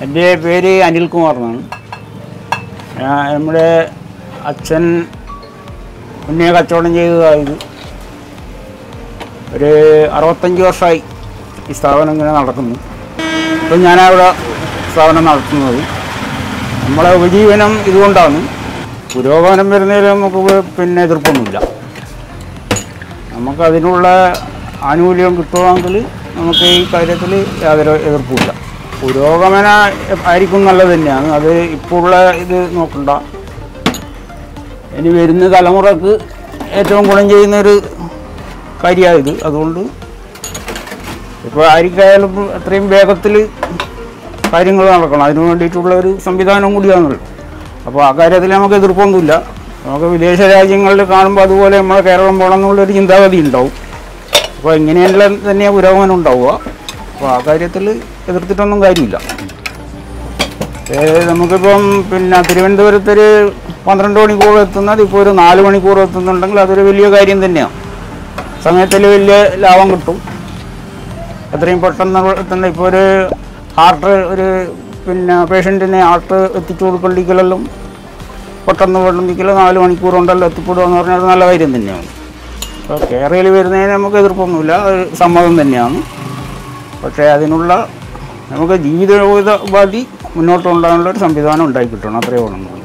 എൻ്റെ പേര് അനിൽകുമാർ എന്നാണ് ഞാൻ നമ്മുടെ അച്ഛൻ മുന്നേ കച്ചവടം ചെയ്തതായത് ഒരു അറുപത്തഞ്ച് വർഷമായി ഈ സ്ഥാപനം ഇങ്ങനെ നടക്കുന്നു ഇപ്പം ഞാനവിടെ സ്ഥാപനം നടത്തുന്നത് നമ്മളെ ഉപജീവനം ഇതുകൊണ്ടാണ് പുരോഗമനം വരുന്നതിൽ നമുക്ക് പിന്നെ എതിർപ്പൊന്നുമില്ല നമുക്കതിനുള്ള ആനുകൂല്യം കിട്ടുമെങ്കിൽ നമുക്ക് ഈ കാര്യത്തിൽ യാതൊരു എതിർപ്പുമില്ല പുരോഗമന ആയിരിക്കും നല്ലത് തന്നെയാണ് അത് ഇപ്പോൾ ഉള്ള ഇത് നോക്കണ്ട ഇനി വരുന്ന തലമുറക്ക് ഏറ്റവും ഗുണം ചെയ്യുന്നൊരു കാര്യമാണ് ഇത് അതുകൊണ്ട് ഇപ്പോൾ ആർക്കായാലും എത്രയും വേഗത്തിൽ കാര്യങ്ങൾ നടക്കണം അതിനു വേണ്ടിയിട്ടുള്ള ഒരു സംവിധാനം കൂടിയാണല്ലോ അപ്പോൾ ആ കാര്യത്തിൽ നമുക്ക് എതിർപ്പൊന്നുമില്ല നമുക്ക് വിദേശ രാജ്യങ്ങളിൽ കാണുമ്പോൾ അതുപോലെ നമ്മളെ കേരളം പോകണം എന്നുള്ളൊരു ചിന്താഗതി ഉണ്ടാവും അപ്പോൾ ഇങ്ങനെയെല്ലാം തന്നെ പുരോഗമനം ഉണ്ടാവുക അപ്പോൾ ആ കാര്യത്തിൽ എതിർത്തിട്ടൊന്നും കാര്യമില്ല ഏ, നമുക്കിപ്പം പിന്നെ തിരുവനന്തപുരത്തൊരു പന്ത്രണ്ട് മണിക്കൂർ എത്തുന്നത് ഇപ്പോൾ ഒരു നാല് മണിക്കൂർ എത്തുന്നുണ്ടെങ്കിൽ അതൊരു വലിയ കാര്യം തന്നെയാണ് സമയത്തിൽ വലിയ ലാഭം കിട്ടും എത്രയും പെട്ടെന്ന് എത്തുന്ന ഇപ്പോൾ ഒരു ഹാർട്ട് ഒരു പിന്നെ പേഷ്യൻറ്റിനെ ഹാർട്ട് എത്തിച്ചു കൊടുക്കണ്ടെങ്കിലെല്ലാം പെട്ടെന്ന് വേണമെങ്കിൽ നാല് മണിക്കൂർ കൊണ്ടല്ലോ എത്തിപ്പെടുക എന്ന് പറഞ്ഞാൽ അത് നല്ല കാര്യം തന്നെയാണ് അപ്പോൾ കേരളയിൽ വരുന്നതിന് നമുക്ക് എതിർപ്പൊന്നുമില്ല അത് സമ്മതം തന്നെയാണ് പക്ഷേ അതിനുള്ള നമുക്ക് ജീവിതോപാധി മുന്നോട്ട് കൊണ്ടുപോകാനുള്ള ഒരു സംവിധാനം ഉണ്ടാക്കി കിട്ടണം അത്രയേ വേണമെന്നുള്ളൂ